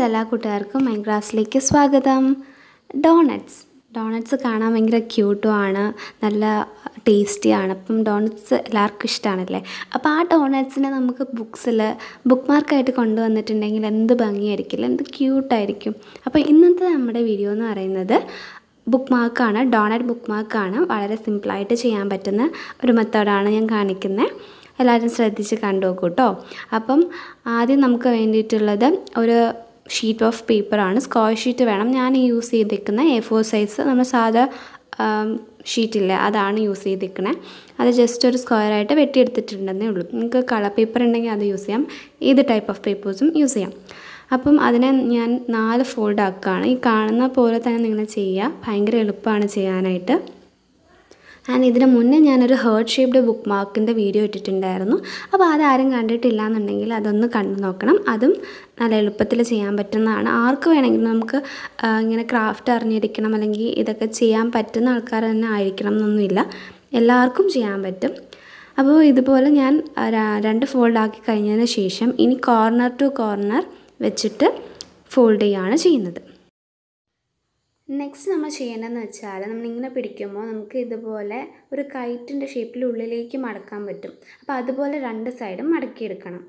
friends എല്ലാ കൂട്ടുകാർക്കും മൈൻക്രാഫ്റ്റിലേക്ക് സ്വാഗതം ഡോണറ്റ്സ് ഡോണറ്റ്സ് കാണാൻ ഭയങ്കര ക്യൂട്ടും ആണ് നല്ല ടേസ്റ്റിയാണ് അപ്പം ഡോണറ്റ്സ് എല്ലാവർക്കും ഇഷ്ടമാണല്ലേ അപ്പോൾ ആ ഡോണറ്റ്സിനെ നമുക്ക് ബുക്സിൽ ബുക്ക് മാർക്കായിട്ട് കൊണ്ടുവന്നിട്ടുണ്ടെങ്കിൽ എന്ത് ഭംഗിയായിരിക്കില്ല എന്ത് ക്യൂട്ടായിരിക്കും അപ്പോൾ ഇന്നത്തെ നമ്മുടെ വീഡിയോ എന്ന് പറയുന്നത് ബുക്ക് മാർക്കാണ് ഡോണറ്റ് ബുക്ക് മാർക്കാണ് വളരെ സിമ്പിളായിട്ട് ചെയ്യാൻ പറ്റുന്ന ഒരു മെത്തേഡാണ് ഞാൻ കാണിക്കുന്നത് എല്ലാവരും ശ്രദ്ധിച്ച് കണ്ടു നോക്കൂ കേട്ടോ അപ്പം ആദ്യം നമുക്ക് വേണ്ടിയിട്ടുള്ളത് ഒരു ഷീറ്റ് ഓഫ് പേപ്പറാണ് സ്ക്വയർ ഷീറ്റ് വേണം ഞാൻ യൂസ് ചെയ്തിരിക്കുന്ന എ ഫോർ സൈസ് നമ്മൾ സാധാ ഷീറ്റില്ലേ അതാണ് യൂസ് ചെയ്തിരിക്കണേ അത് ജസ്റ്റ് ഒരു സ്ക്വയറായിട്ട് വെട്ടിയെടുത്തിട്ടുണ്ടെന്നേ ഉള്ളൂ നിങ്ങൾക്ക് കളർ പേപ്പർ ഉണ്ടെങ്കിൽ അത് യൂസ് ചെയ്യാം ഏത് ടൈപ്പ് ഓഫ് പേപ്പേഴ്സും യൂസ് ചെയ്യാം അപ്പം അതിനെ ഞാൻ നാല് ഫോൾഡ് ആക്കുകയാണ് ഈ കാണുന്ന പോലെ തന്നെ നിങ്ങൾ ചെയ്യുക ഭയങ്കര എളുപ്പമാണ് ചെയ്യാനായിട്ട് ആൻഡ് ഇതിന് മുന്നേ ഞാനൊരു ഹേർട്ട് ഷേപ്ഡ് ബുക്ക് മാർക്കിൻ്റെ വീഡിയോ ഇട്ടിട്ടുണ്ടായിരുന്നു അപ്പോൾ അതാരും കണ്ടിട്ടില്ല എന്നുണ്ടെങ്കിൽ അതൊന്ന് കണ്ടു നോക്കണം അതും നല്ല എളുപ്പത്തിൽ ചെയ്യാൻ പറ്റുന്നതാണ് ആർക്ക് വേണമെങ്കിലും നമുക്ക് ഇങ്ങനെ ക്രാഫ്റ്റ് അറിഞ്ഞിരിക്കണം അല്ലെങ്കിൽ ഇതൊക്കെ ചെയ്യാൻ പറ്റുന്ന ആൾക്കാർ തന്നെ ആയിരിക്കണം എന്നൊന്നുമില്ല എല്ലാവർക്കും ചെയ്യാൻ പറ്റും അപ്പോൾ ഇതുപോലെ ഞാൻ രണ്ട് ഫോൾഡ് ആക്കി കഴിഞ്ഞതിന് ശേഷം ഇനി കോർണർ ടു കോർണർ വെച്ചിട്ട് ഫോൾഡ് ചെയ്യുകയാണ് ചെയ്യുന്നത് നെക്സ്റ്റ് നമ്മൾ ചെയ്യേണ്ടതെന്ന് വെച്ചാൽ നമ്മളിങ്ങനെ പിടിക്കുമ്പോൾ നമുക്ക് ഇതുപോലെ ഒരു കൈറ്റിൻ്റെ ഷേപ്പിൽ ഉള്ളിലേക്ക് മടക്കാൻ പറ്റും അപ്പോൾ അതുപോലെ രണ്ട് സൈഡും മടക്കിയെടുക്കണം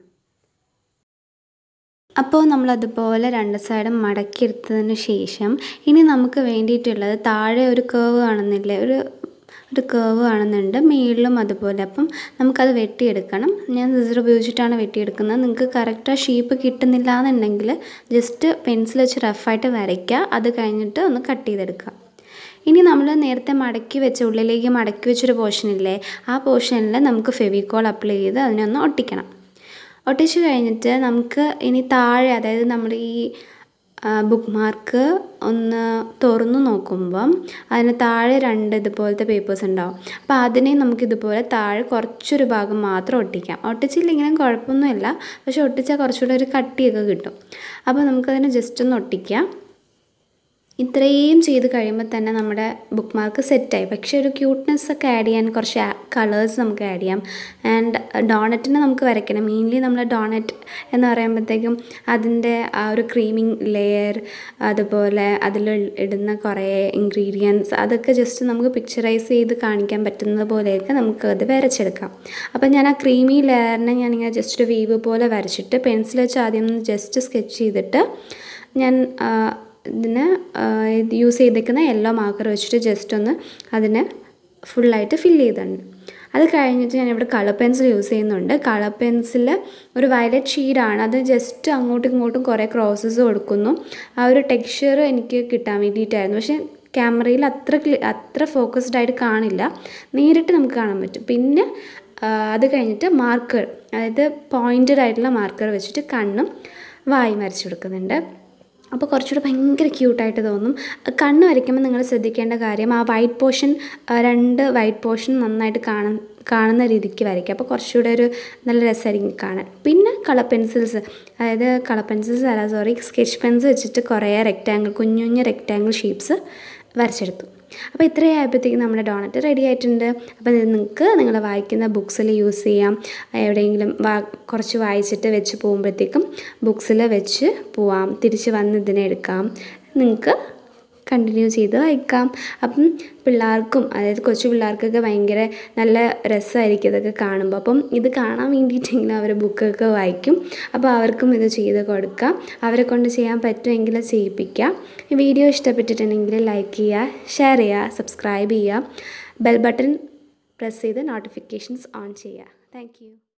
അപ്പോൾ നമ്മളതുപോലെ രണ്ട് സൈഡും മടക്കിയെടുത്തതിന് ശേഷം ഇനി നമുക്ക് വേണ്ടിയിട്ടുള്ളത് താഴെ ഒരു കേവ് കാണുന്നില്ലേ ഒരു ഒരു കേവ് കാണുന്നുണ്ട് മേളിലും അതുപോലെ അപ്പം നമുക്കത് വെട്ടിയെടുക്കണം ഞാൻ സിസർ ഉപയോഗിച്ചിട്ടാണ് വെട്ടിയെടുക്കുന്നത് നിങ്ങൾക്ക് കറക്റ്റ് ആ ഷേപ്പ് കിട്ടുന്നില്ല എന്നുണ്ടെങ്കിൽ ജസ്റ്റ് പെൻസിൽ വെച്ച് റഫായിട്ട് വരയ്ക്കുക അത് കഴിഞ്ഞിട്ട് ഒന്ന് കട്ട് ചെയ്തെടുക്കുക ഇനി നമ്മൾ നേരത്തെ മടക്കി വെച്ച ഉള്ളിലേക്ക് മടക്കി വെച്ചൊരു പോർഷനില്ലേ ആ പോർഷനിൽ നമുക്ക് ഫെവിക്കോൾ അപ്ലൈ ചെയ്ത് അതിനൊന്ന് ഒട്ടിക്കണം ഒട്ടിച്ച് കഴിഞ്ഞിട്ട് നമുക്ക് ഇനി താഴെ അതായത് നമ്മുടെ ഈ ബുക്ക് മാർക്ക് ഒന്ന് തുറന്നു നോക്കുമ്പം അതിന് താഴെ രണ്ട് ഇതുപോലത്തെ പേപ്പേഴ്സ് ഉണ്ടാവും അപ്പോൾ അതിനെ നമുക്ക് ഇതുപോലെ താഴെ കുറച്ചൊരു ഭാഗം മാത്രം ഒട്ടിക്കാം ഒട്ടിച്ചില്ലെങ്കിലും കുഴപ്പമൊന്നുമില്ല പക്ഷെ ഒട്ടിച്ചാൽ കുറച്ചുകൂടെ ഒരു കട്ടിയൊക്കെ കിട്ടും അപ്പോൾ നമുക്കതിനെ ജസ്റ്റ് ഒന്ന് ഒട്ടിക്കാം ഇത്രയും ചെയ്ത് കഴിയുമ്പോൾ തന്നെ നമ്മുടെ ബുക്ക് മാർക്ക് സെറ്റായി പക്ഷേ ഒരു ക്യൂട്ട്നെസ് ഒക്കെ ആഡ് ചെയ്യാൻ കുറച്ച് കളേഴ്സ് നമുക്ക് ആഡ് ചെയ്യാം ആൻഡ് ഡോണറ്റിനെ നമുക്ക് വരയ്ക്കണം മെയിൻലി നമ്മൾ ഡോണറ്റ് എന്ന് പറയുമ്പോഴത്തേക്കും അതിൻ്റെ ആ ഒരു ക്രീമിങ് ലെയർ അതുപോലെ അതിൽ ഇടുന്ന കുറേ ഇൻഗ്രീഡിയൻസ് അതൊക്കെ ജസ്റ്റ് നമുക്ക് പിക്ചറൈസ് ചെയ്ത് കാണിക്കാൻ പറ്റുന്നത് പോലെയൊക്കെ നമുക്ക് അത് വരച്ചെടുക്കാം അപ്പം ഞാൻ ആ ക്രീമി ലെയറിനെ ഞാനിങ്ങനെ ജസ്റ്റ് ഒരു വീവ് പോലെ വരച്ചിട്ട് പെൻസിൽ വെച്ച് ആദ്യം ജസ്റ്റ് സ്കെച്ച് ചെയ്തിട്ട് ഞാൻ ഇതിന് യൂസ് ചെയ്തേക്കുന്ന യെല്ലോ മാർക്കർ വെച്ചിട്ട് ജസ്റ്റ് ഒന്ന് അതിന് ഫുള്ളായിട്ട് ഫില്ല് ചെയ്തിട്ടുണ്ട് അത് കഴിഞ്ഞിട്ട് ഞാൻ ഇവിടെ കളർ പെൻസിൽ യൂസ് ചെയ്യുന്നുണ്ട് കളർ പെൻസിൽ ഒരു വയലറ്റ് ഷീഡാണ് അത് ജസ്റ്റ് അങ്ങോട്ടും ഇങ്ങോട്ടും കുറേ ക്രോസസ് കൊടുക്കുന്നു ആ ഒരു ടെക്സ്ചർ എനിക്ക് കിട്ടാൻ വേണ്ടിയിട്ടായിരുന്നു പക്ഷേ ക്യാമറയിൽ അത്ര അത്ര ഫോക്കസ്ഡ് ആയിട്ട് കാണില്ല നേരിട്ട് നമുക്ക് കാണാൻ പറ്റും പിന്നെ അത് കഴിഞ്ഞിട്ട് മാർക്കർ അതായത് പോയിൻറ്റഡ് ആയിട്ടുള്ള മാർക്കർ വെച്ചിട്ട് കണ്ണും വായി വരച്ചു കൊടുക്കുന്നുണ്ട് അപ്പോൾ കുറച്ചുകൂടെ ഭയങ്കര ക്യൂട്ടായിട്ട് തോന്നും കണ്ണ് വരയ്ക്കുമ്പോൾ നിങ്ങൾ ശ്രദ്ധിക്കേണ്ട കാര്യം ആ വൈറ്റ് പോർഷൻ രണ്ട് വൈറ്റ് പോർഷൻ നന്നായിട്ട് കാണാൻ കാണുന്ന രീതിക്ക് വരയ്ക്കുക അപ്പോൾ കുറച്ചുകൂടെ ഒരു നല്ല രസമായിരിക്കും കാണാൻ പിന്നെ കളർ പെൻസിൽസ് അതായത് കളർ പെൻസിൽസ് അല്ല സോറി സ്കെച്ച് പെൻസ് വെച്ചിട്ട് കുറേ റെക്റ്റാങ്കിൾ കുഞ്ഞു കുഞ്ഞു റെക്റ്റാങ്കിൾ ഷേപ്സ് വരച്ചെടുത്തു അപ്പോൾ ഇത്രയും ആയപ്പോഴത്തേക്കും നമ്മുടെ ഡോണറ്റ് റെഡി ആയിട്ടുണ്ട് അപ്പോൾ ഇത് നിങ്ങൾക്ക് നിങ്ങൾ വായിക്കുന്ന ബുക്സിൽ യൂസ് ചെയ്യാം എവിടെയെങ്കിലും വാ കുറച്ച് വായിച്ചിട്ട് വെച്ച് പോകുമ്പോഴത്തേക്കും ബുക്സിൽ വെച്ച് പോവാം തിരിച്ച് വന്ന് ഇതിനെ എടുക്കാം നിങ്ങൾക്ക് കണ്ടിന്യൂ ചെയ്ത് വായിക്കാം അപ്പം പിള്ളേർക്കും അതായത് കൊച്ചു പിള്ളേർക്കൊക്കെ ഭയങ്കര നല്ല രസമായിരിക്കും ഇതൊക്കെ കാണുമ്പോൾ അപ്പം ഇത് കാണാൻ വേണ്ടിയിട്ടെങ്കിലും അവർ ബുക്കൊക്കെ വായിക്കും അപ്പോൾ അവർക്കും ഇത് ചെയ്ത് കൊടുക്കാം അവരെ കൊണ്ട് ചെയ്യാൻ പറ്റുമെങ്കിൽ ചെയ്യിപ്പിക്കാം ഈ വീഡിയോ ഇഷ്ടപ്പെട്ടിട്ടുണ്ടെങ്കിൽ ലൈക്ക് ചെയ്യുക ഷെയർ ചെയ്യുക സബ്സ്ക്രൈബ് ചെയ്യുക ബെൽ ബട്ടൺ പ്രസ് ചെയ്ത് നോട്ടിഫിക്കേഷൻസ് ഓൺ ചെയ്യുക താങ്ക്